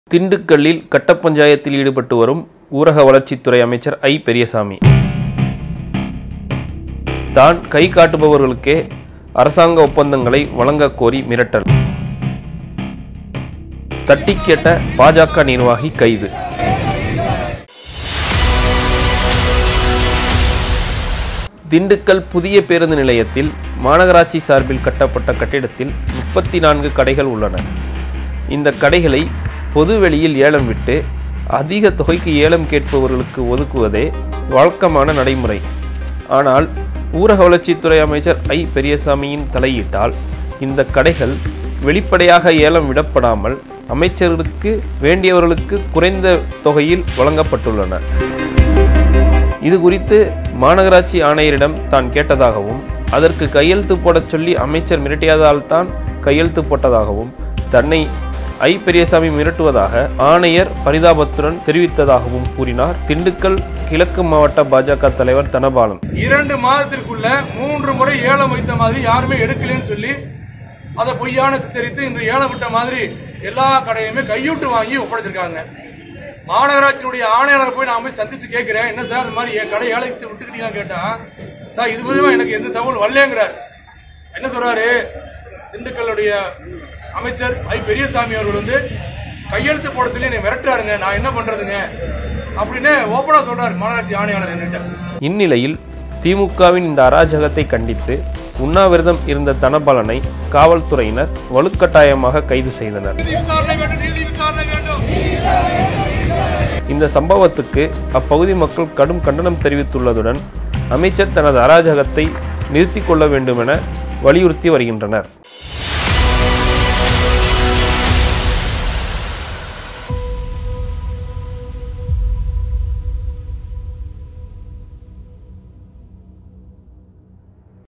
திண்டுக்கல்லில் கட்ட பஞ்சாயத்தில் ஈடுபட்டு வரும் ஊரக வளர்ச்சித்துறை அமைச்சர் ஐ பெரியசாமி தான் கை காட்டுபவர்களுக்கே அரசாங்க ஒப்பந்தங்களை வழங்கக் கோரி மிரட்டல் தட்டி கேட்ட பாஜக நிர்வாகி கைது திண்டுக்கல் புதிய பேருந்து நிலையத்தில் மாநகராட்சி சார்பில் கட்டப்பட்ட கட்டிடத்தில் முப்பத்தி நான்கு கடைகள் உள்ளன இந்த கடைகளை பொது வெளியில் ஏலம் விட்டு அதிக தொகைக்கு ஏலம் கேட்பவர்களுக்கு ஒதுக்குவதே வழக்கமான நடைமுறை ஆனால் ஊரக வளர்ச்சித்துறை அமைச்சர் ஐ பெரியசாமியின் தலையீட்டால் இந்த கடைகள் வெளிப்படையாக ஏலம் விடப்படாமல் அமைச்சர்களுக்கு வேண்டியவர்களுக்கு குறைந்த தொகையில் வழங்கப்பட்டுள்ளன இது குறித்து மாநகராட்சி ஆணையரிடம் தான் கேட்டதாகவும் அதற்கு கையெழுத்து போடச் சொல்லி அமைச்சர் மிரட்டியதால் தான் கையெழுத்து போட்டதாகவும் தன்னை ஐ பெரியசாமி மிரட்டுவதாக ஆணையர் பரிதாபத்துடன் தெரிவித்ததாகவும் கூறினார் திண்டுக்கல் கிழக்கு மாவட்ட பாஜக தலைவர் தனபாலன் இரண்டு மாதத்திற்குள்ள மூன்று முறை ஏலம் வைத்த மாதிரி யாருமே எடுக்கலன்னு சொல்லி அதை பொய்யான சித்தரித்து இன்று ஏலம் விட்ட மாதிரி எல்லா கடையுமே கையூட்டு வாங்கி ஒப்படைச்சிருக்காங்க மாநகராட்சியினுடைய ஆணையாளர் போய் நான் போய் சந்திச்சு கேட்கிறேன் என்ன சார் இந்த மாதிரி என் கடை ஏலத்தை விட்டுக்கிட்டீங்கன்னு கேட்டா சார் இது மூலியமா எனக்கு எந்த தகவல் வரலங்கிறார் என்ன சொல்றாரு திண்டுக்கல்லுடைய அமைச்சர் ஐ பெரியசாமி அவர்கள் வந்து கையெழுத்து போட சொல்லி என்னை மிரட்டுறாருங்க நான் என்ன பண்றதுங்க அப்படின்னு ஓப்பனா சொல்றாரு மாநகராட்சி ஆணையாளர் என்னிட்ட இந்நிலையில் திமுகவின் இந்த அராஜகத்தை கண்டித்து உண்ணாவிரதம் இருந்த தனபாலனை காவல்துறையினர் வலுக்கட்டாயமாக கைது செய்தனர் நீதி விசாரணை வேண்டும் நீதி விசாரணை வேண்டும் இந்த சம்பவத்துக்கு அப்பகுதி மக்கள் கடும் கண்டனம் தெரிவித்துள்ளதுடன் அமைச்சர் தனது அராஜகத்தை நிறுத்திக் கொள்ள வேண்டுமென வலியுறுத்தி வருகின்றனர்